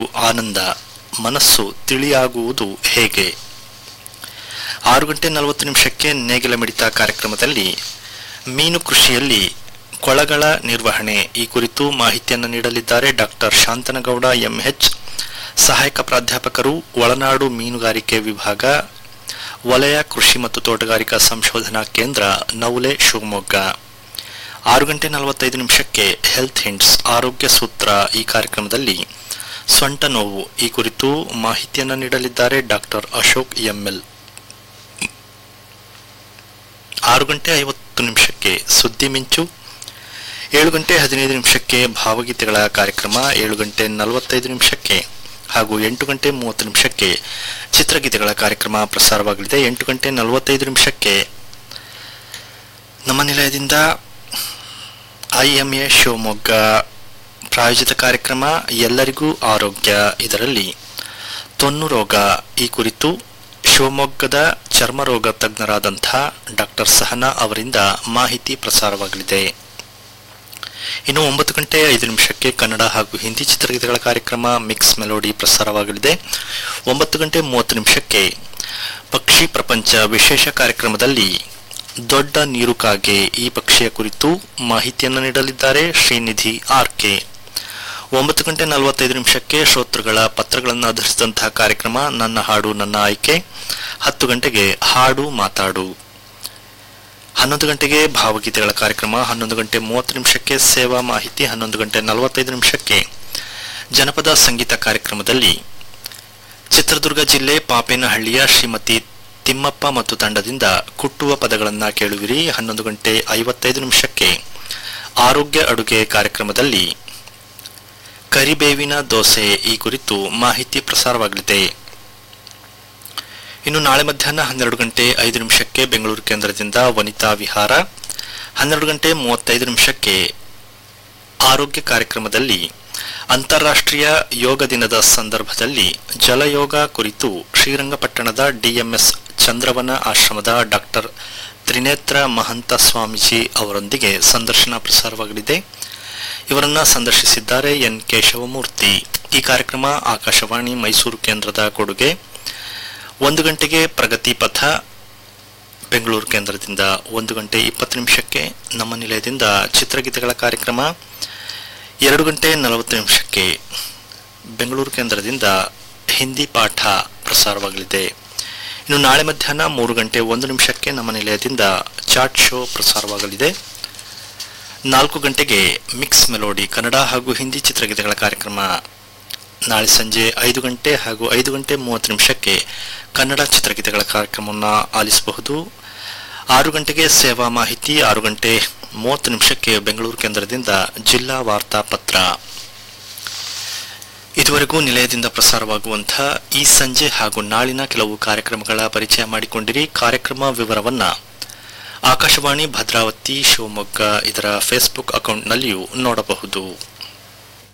ಆನಂದ ಮನಸ್ಸು ತಿಳಿಯಾಗುವುದು ಹೇಗೆ ಆರು ಗಂಟೆ ನಲವತ್ತು ನಿಮಿಷಕ್ಕೆ ನೇಗಿಲ ಮಿಡಿತ ಕಾರ್ಯಕ್ರಮದಲ್ಲಿ ಮೀನು ಕೃಷಿಯಲ್ಲಿ ಕೊಳಗಳ ನಿರ್ವಹಣೆ ಈ ಕುರಿತು ಮಾಹಿತಿಯನ್ನು ನೀಡಲಿದ್ದಾರೆ ಡಾಕ್ಟರ್ ಶಾಂತನಗೌಡ ಎಂಎಚ್ ಸಹಾಯಕ ಪ್ರಾಧ್ಯಾಪಕರು ಒಳನಾಡು ಮೀನುಗಾರಿಕೆ ವಿಭಾಗ ವಲಯ ಕೃಷಿ ಮತ್ತು ತೋಟಗಾರಿಕಾ ಸಂಶೋಧನಾ ಕೇಂದ್ರ ನವುಲೆ ಶಿವಮೊಗ್ಗ ಆರು ಗಂಟೆ ನಲವತ್ತೈದು ನಿಮಿಷಕ್ಕೆ ಹೆಲ್ತ್ ಹಿಂಟ್ಸ್ ಆರೋಗ್ಯ ಸೂತ್ರ ಈ ಕಾರ್ಯಕ್ರಮದಲ್ಲಿ ಸೊಂಟ ನೋವು ಈ ಕುರಿತು ಮಾಹಿತಿಯನ್ನು ನೀಡಲಿದ್ದಾರೆ ಡಾಕ್ಟರ್ ಅಶೋಕ್ ಎಂಎಲ್ ಆರು ಗಂಟೆ ಐವತ್ತು ನಿಮಿಷಕ್ಕೆ ಸುದ್ದಿ ಮಿಂಚು ಏಳು ಗಂಟೆ ಹದಿನೈದು ನಿಮಿಷಕ್ಕೆ ಭಾವಗೀತೆಗಳ ಕಾರ್ಯಕ್ರಮ ಏಳು ಗಂಟೆ ನಲವತ್ತೈದು ನಿಮಿಷಕ್ಕೆ ಹಾಗೂ ಎಂಟು ಗಂಟೆ ಮೂವತ್ತು ನಿಮಿಷಕ್ಕೆ ಚಿತ್ರಗೀತೆಗಳ ಕಾರ್ಯಕ್ರಮ ಪ್ರಸಾರವಾಗಲಿದೆ ಎಂಟು ಗಂಟೆ ನಲವತ್ತೈದು ನಿಮಿಷಕ್ಕೆ ನಮ್ಮ ನಿಲಯದಿಂದ ಐಎಂಎ ಶಿವಮೊಗ್ಗ ಪ್ರಾಯೋಜಿತ ಕಾರ್ಯಕ್ರಮ ಎಲ್ಲರಿಗೂ ಆರೋಗ್ಯ ಇದರಲ್ಲಿ ತೊನ್ನು ರೋಗ ಈ ಕುರಿತು ಶಿವಮೊಗ್ಗದ ಚರ್ಮರೋಗ ತಜ್ಞರಾದಂಥ ಡಾಕ್ಟರ್ ಸಹನಾ ಅವರಿಂದ ಮಾಹಿತಿ ಪ್ರಸಾರವಾಗಲಿದೆ ಇನ್ನು ಒಂಬತ್ತು ಗಂಟೆ ಐದು ನಿಮಿಷಕ್ಕೆ ಕನ್ನಡ ಹಾಗೂ ಹಿಂದಿ ಚಿತ್ರಗೀತೆಗಳ ಕಾರ್ಯಕ್ರಮ ಮಿಕ್ಸ್ ಮೆಲೋಡಿ ಪ್ರಸಾರವಾಗಲಿದೆ ಒಂಬತ್ತು ಗಂಟೆ ಮೂವತ್ತು ನಿಮಿಷಕ್ಕೆ ಪಕ್ಷಿ ಪ್ರಪಂಚ ವಿಶೇಷ ಕಾರ್ಯಕ್ರಮದಲ್ಲಿ ದೊಡ್ಡ ನೀರುಕಾಗೆ ಈ ಪಕ್ಷಿಯ ಕುರಿತು ಮಾಹಿತಿಯನ್ನು ನೀಡಲಿದ್ದಾರೆ ಶ್ರೀನಿಧಿ ಆರ್ ಕೆ ಒಂಬತ್ತು ಗಂಟೆ ನಲವತ್ತೈದು ನಿಮಿಷಕ್ಕೆ ಶ್ರೋತೃಗಳ ಪತ್ರಗಳನ್ನು ಆಧರಿಸಿದಂತಹ ಕಾರ್ಯಕ್ರಮ ನನ್ನ ಹಾಡು ನನ್ನ ಆಯ್ಕೆ ಹತ್ತು ಗಂಟೆಗೆ ಹಾಡು ಮಾತಾಡು ಹನ್ನೊಂದು ಗಂಟೆಗೆ ಭಾವಗೀತೆಗಳ ಕಾರ್ಯಕ್ರಮ ಹನ್ನೊಂದು ಗಂಟೆ ಮೂವತ್ತು ನಿಮಿಷಕ್ಕೆ ಸೇವಾ ಮಾಹಿತಿ ಹನ್ನೊಂದು ಗಂಟೆ ನಲವತ್ತೈದು ನಿಮಿಷಕ್ಕೆ ಜನಪದ ಸಂಗೀತ ಕಾರ್ಯಕ್ರಮದಲ್ಲಿ ಚಿತ್ರದುರ್ಗ ಜಿಲ್ಲೆ ಪಾಪೇನಹಳ್ಳಿಯ ಶ್ರೀಮತಿ ತಿಮ್ಮಪ್ಪ ಮತ್ತು ತಂಡದಿಂದ ಕುಟ್ಟುವ ಪದಗಳನ್ನು ಕೇಳುವಿರಿ ಹನ್ನೊಂದು ಗಂಟೆ ಐವತ್ತೈದು ನಿಮಿಷಕ್ಕೆ ಆರೋಗ್ಯ ಅಡುಗೆ ಕಾರ್ಯಕ್ರಮದಲ್ಲಿ ಕರಿಬೇವಿನ ದೋಸೆ ಈ ಕುರಿತು ಮಾಹಿತಿ ಪ್ರಸಾರವಾಗಲಿದೆ ಇನ್ನು ನಾಳೆ ಮಧ್ಯಾಹ್ನ ಹನ್ನೆರಡು ಗಂಟೆ ಐದು ನಿಮಿಷಕ್ಕೆ ಬೆಂಗಳೂರು ಕೇಂದ್ರದಿಂದ ವನಿತಾ ವಿಹಾರ ಹನ್ನೆರಡು ಗಂಟೆ ಮೂವತ್ತೈದು ನಿಮಿಷಕ್ಕೆ ಆರೋಗ್ಯ ಕಾರ್ಯಕ್ರಮದಲ್ಲಿ ಅಂತಾರಾಷ್ಟ್ರೀಯ ಯೋಗ ದಿನದ ಸಂದರ್ಭದಲ್ಲಿ ಜಲಯೋಗ ಕುರಿತು ಶ್ರೀರಂಗಪಟ್ಟಣದ ಡಿಎಂಎಸ್ ಚಂದ್ರವನ ಆಶ್ರಮದ ಡಾಕ್ಟರ್ ತ್ರಿನೇತ್ರ ಮಹಂತ ಸ್ವಾಮೀಜಿ ಅವರೊಂದಿಗೆ ಸಂದರ್ಶನ ಪ್ರಸಾರವಾಗಲಿದೆ ಇವರನ್ನ ಸಂದರ್ಶಿಸಿದ್ದಾರೆ ಎನ್ ಕೇಶವಮೂರ್ತಿ ಈ ಕಾರ್ಯಕ್ರಮ ಆಕಾಶವಾಣಿ ಮೈಸೂರು ಕೇಂದ್ರದ ಕೊಡುಗೆ ಒಂದು ಗಂಟೆಗೆ ಪ್ರಗತಿ ಪಥ ಬೆಂಗಳೂರು ಕೇಂದ್ರದಿಂದ ಒಂದು ಗಂಟೆ ಇಪ್ಪತ್ತು ನಿಮಿಷಕ್ಕೆ ನಮ್ಮ ನಿಲಯದಿಂದ ಚಿತ್ರಗೀತೆಗಳ ಕಾರ್ಯಕ್ರಮ ಎರಡು ಗಂಟೆ ನಲವತ್ತು ನಿಮಿಷಕ್ಕೆ ಬೆಂಗಳೂರು ಕೇಂದ್ರದಿಂದ ಹಿಂದಿ ಪಾಠ ಪ್ರಸಾರವಾಗಲಿದೆ ಇನ್ನು ನಾಳೆ ಮಧ್ಯಾಹ್ನ ಮೂರು ಗಂಟೆ ಒಂದು ನಿಮಿಷಕ್ಕೆ ನಮ್ಮ ನಿಲಯದಿಂದ ಚಾಟ್ ಶೋ ಪ್ರಸಾರವಾಗಲಿದೆ ನಾಲ್ಕು ಗಂಟೆಗೆ ಮಿಕ್ಸ್ ಮೆಲೋಡಿ ಕನ್ನಡ ಹಾಗೂ ಹಿಂದಿ ಚಿತ್ರಗೀತೆಗಳ ಕಾರ್ಯಕ್ರಮ ನಾಳೆ ಸಂಜೆ ಐದು ಗಂಟೆ ಹಾಗೂ ಐದು ಗಂಟೆ ಮೂವತ್ತು ನಿಮಿಷಕ್ಕೆ ಕನ್ನಡ ಚಿತ್ರಗೀತೆಗಳ ಕಾರ್ಯಕ್ರಮವನ್ನು ಆಲಿಸಬಹುದು ಆರು ಗಂಟೆಗೆ ಸೇವಾ ಮಾಹಿತಿ ಆರು ಗಂಟೆ ಮೂವತ್ತು ನಿಮಿಷಕ್ಕೆ ಬೆಂಗಳೂರು ಕೇಂದ್ರದಿಂದ ಜಿಲ್ಲಾ ವಾರ್ತಾ ಪತ್ರ ಇದುವರೆಗೂ ನಿಲಯದಿಂದ ಪ್ರಸಾರವಾಗುವಂತಹ ಈ ಸಂಜೆ ಹಾಗೂ ನಾಳಿನ ಕೆಲವು ಕಾರ್ಯಕ್ರಮಗಳ ಪರಿಚಯ ಮಾಡಿಕೊಂಡಿರಿ ಕಾರ್ಯಕ್ರಮ ವಿವರವನ್ನ ಆಕಾಶವಾಣಿ ಭದ್ರಾವತಿ ಶಿವಮೊಗ್ಗ ಇದರ ಫೇಸ್ಬುಕ್ ಅಕೌಂಟ್ನಲ್ಲಿಯೂ ನೋಡಬಹುದು